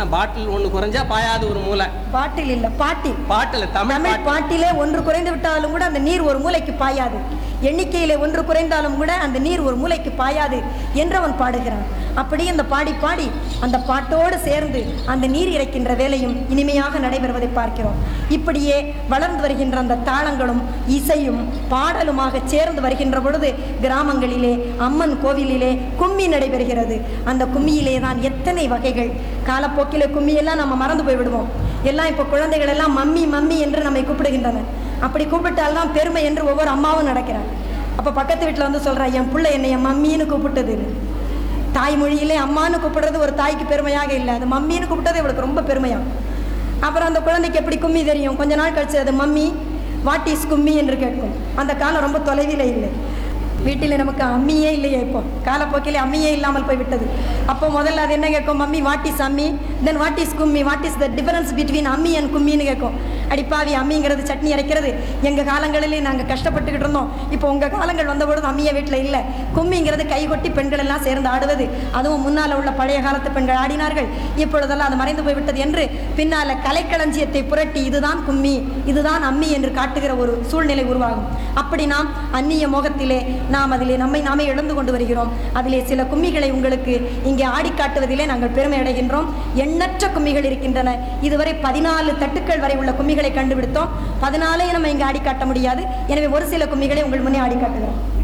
என்ன பாட்டில் ஒண்ணு குறைஞ்சா பாயாது ஒரு மூளை பாட்டில் இல்ல பாட்டில் பாட்டில் தமிழ் தமிழ் பாட்டு பாட்டிலே ஒன்று குறைந்து விட்டாலும் கூட அந்த நீர் ஒரு மூலைக்கு பாயாது எண்ணிக்கையிலே ஒன்று குறைந்தாலும் கூட அந்த நீர் ஒரு மூலைக்கு பாயாது என்று அவன் பாடுகிறான் அப்படி அந்த பாடி பாடி அந்த பாட்டோடு சேர்ந்து அந்த நீர் இறைக்கின்ற வேலையும் இனிமையாக நடைபெறுவதை பார்க்கிறோம் இப்படியே வளர்ந்து வருகின்ற அந்த தாளங்களும் இசையும் பாடலுமாக சேர்ந்து வருகின்ற பொழுது கிராமங்களிலே அம்மன் கோவிலிலே கும்மி நடைபெறுகிறது அந்த கும்மியிலே தான் எத்தனை வகைகள் காலப்போக்கிலே கும்மியெல்லாம் நம்ம மறந்து போய் விடுவோம் எல்லாம் இப்போ குழந்தைகள் எல்லாம் மம்மி மம்மி என்று நம்மை கூப்பிடுகின்றன அப்படி கூப்பிட்டால்தான் பெருமை என்று ஒவ்வொரு அம்மாவும் நடக்கிறார் அப்போ பக்கத்து வீட்டில் வந்து சொல்றா என் பிள்ளை என்னை என் மம்மின்னு கூப்பிட்டது தாய்மொழியிலே அம்மான்னு கூப்பிடுறது ஒரு தாய்க்கு பெருமையாக இல்லை அது மம்மின்னு கூப்பிட்டது இவளுக்கு ரொம்ப பெருமையா அப்புறம் அந்த குழந்தைக்கு எப்படி கும்மி தெரியும் கொஞ்ச நாள் கழிச்சு அது மம்மி வாட் இஸ் கும்மி என்று கேட்கும் அந்த காலம் ரொம்ப தொலைவில் இல்லை வீட்டில் நமக்கு அம்மியே இல்லையே இப்போ காலப்போக்கிலே அம்மியே இல்லாமல் போய் விட்டது அப்போ முதல்ல அது என்ன கேட்கும் mummy what is ammi then what is kummi what is the difference between ammi and கும்மின்னு கேட்கும் அடிப்பாவி அம்மிங்கிறது சட்னி அரைக்கிறது எங்கள் காலங்களிலே நாங்கள் கஷ்டப்பட்டுக்கிட்டு இருந்தோம் இப்போ உங்கள் காலங்கள் வந்தபொழுது அம்மியை வீட்டில் இல்லை கும்மிங்கிறது கைகொட்டி பெண்கள் எல்லாம் சேர்ந்து ஆடுவது அதுவும் முன்னால் உள்ள பழைய காலத்து பெண்கள் ஆடினார்கள் இப்பொழுதெல்லாம் அது மறைந்து போய்விட்டது என்று பின்னால் கலைக்களஞ்சியத்தை புரட்டி இதுதான் கும்மி இதுதான் அம்மி என்று காட்டுகிற ஒரு சூழ்நிலை உருவாகும் அப்படி நாம் அந்நிய மோகத்திலே நாம் அதிலே நம்மை நாமே இழந்து கொண்டு வருகிறோம் அதிலே சில கும்மிகளை உங்களுக்கு இங்கே ஆடி காட்டுவதிலே நாங்கள் பெருமை அடைகின்றோம் எண்ணற்ற கும்மிகள் இருக்கின்றன இதுவரை பதினாலு தட்டுக்கள் வரை உள்ள கும்மிகளை கண்டுபிடித்தோம் பதினாலே நம்ம இங்கே ஆடி காட்ட முடியாது எனவே ஒரு சில கும்மிகளை உங்கள் முன்னே ஆடி காட்டுகிறோம்